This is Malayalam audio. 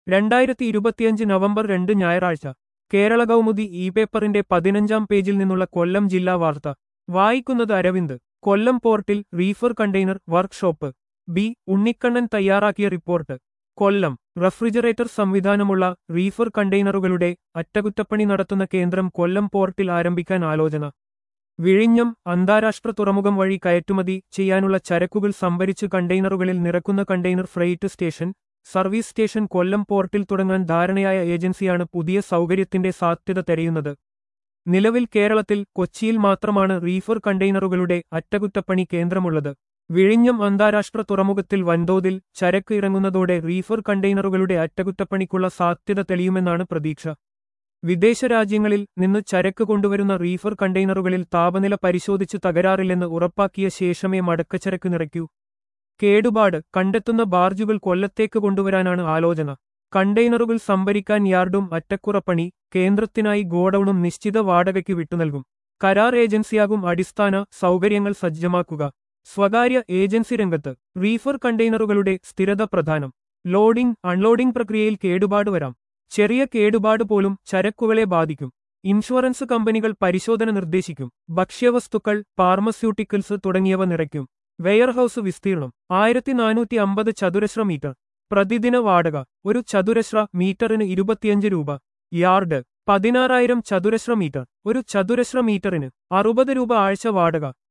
രണ്ടായിരത്തി ഇരുപത്തിയഞ്ച് നവംബർ രണ്ട് ഞായറാഴ്ച കേരള കൗമുദി ഇ പേപ്പറിന്റെ പതിനഞ്ചാം പേജിൽ നിന്നുള്ള കൊല്ലം ജില്ലാ വാർത്ത വായിക്കുന്നത് അരവിന്ദ് കൊല്ലം പോർട്ടിൽ reefer container workshop B Unnikannan തയ്യാറാക്കിയ റിപ്പോർട്ട് കൊല്ലം റഫ്രിജറേറ്റർ സംവിധാനമുള്ള റീഫർ കണ്ടെയ്നറുകളുടെ അറ്റകുറ്റപ്പണി നടത്തുന്ന കേന്ദ്രം കൊല്ലം പോർട്ടിൽ ആരംഭിക്കാൻ ആലോചന വിഴിഞ്ഞം അന്താരാഷ്ട്ര തുറമുഖം വഴി കയറ്റുമതി ചെയ്യാനുള്ള ചരക്കുകൾ സംഭരിച്ച് കണ്ടെയ്നറുകളിൽ നിറക്കുന്ന container freight station service station Kollam പോർട്ടിൽ തുടങ്ങാൻ ധാരണയായ ഏജൻസിയാണ് പുതിയ സൗകര്യത്തിന്റെ സാധ്യത തെരയുന്നത് നിലവിൽ കേരളത്തിൽ കൊച്ചിയിൽ മാത്രമാണ് റീഫർ കണ്ടെയ്നറുകളുടെ അറ്റകുറ്റപ്പണി കേന്ദ്രമുള്ളത് വിഴിഞ്ഞം അന്താരാഷ്ട്ര തുറമുഖത്തിൽ വൻതോതിൽ ചരക്ക് ഇറങ്ങുന്നതോടെ റീഫർ കണ്ടെയ്നറുകളുടെ അറ്റകുറ്റപ്പണിക്കുള്ള സാധ്യത തെളിയുമെന്നാണ് പ്രതീക്ഷ വിദേശ രാജ്യങ്ങളിൽ നിന്ന് ചരക്ക് കൊണ്ടുവരുന്ന റീഫർ കണ്ടെയ്നറുകളിൽ താപനില പരിശോധിച്ച് തകരാറില്ലെന്ന് ഉറപ്പാക്കിയ ശേഷമേ മടക്കച്ചരക്ക് നിറയ്ക്കൂ കേടുപാട് കണ്ടെത്തുന്ന ബാർജുകൾ കൊല്ലത്തേക്ക് കൊണ്ടുവരാനാണ് ആലോചന കണ്ടെയ്നറുകൾ സംഭരിക്കാൻ യാർഡും അറ്റക്കുറപ്പണി കേന്ദ്രത്തിനായി ഗോഡൌണും നിശ്ചിത വാടകയ്ക്ക് വിട്ടുനൽകും കരാർ ഏജൻസിയാകും അടിസ്ഥാന സൗകര്യങ്ങൾ സജ്ജമാക്കുക സ്വകാര്യ ഏജൻസി രംഗത്ത് റീഫർ കണ്ടെയ്നറുകളുടെ സ്ഥിരത പ്രധാനം ലോഡിംഗ് അൺലോഡിംഗ് പ്രക്രിയയിൽ കേടുപാട് വരാം ചെറിയ കേടുപാട് പോലും ചരക്കുകളെ ബാധിക്കും ഇൻഷുറൻസ് കമ്പനികൾ പരിശോധന നിർദ്ദേശിക്കും ഭക്ഷ്യവസ്തുക്കൾ ഫാർമസ്യൂട്ടിക്കൽസ് തുടങ്ങിയവ നിറയ്ക്കും വെയർഹൌസ് വിസ്തീർണം ആയിരത്തി നാനൂറ്റി അമ്പത് ചതുരശ്ര മീറ്റർ പ്രതിദിന വാടക ഒരു ചതുരശ്ര മീറ്ററിന് ഇരുപത്തിയഞ്ച് രൂപ യാർഡ് പതിനാറായിരം ചതുരശ്ര മീറ്റർ ഒരു ചതുരശ്ര മീറ്ററിന് അറുപത് രൂപ ആഴ്ച വാടക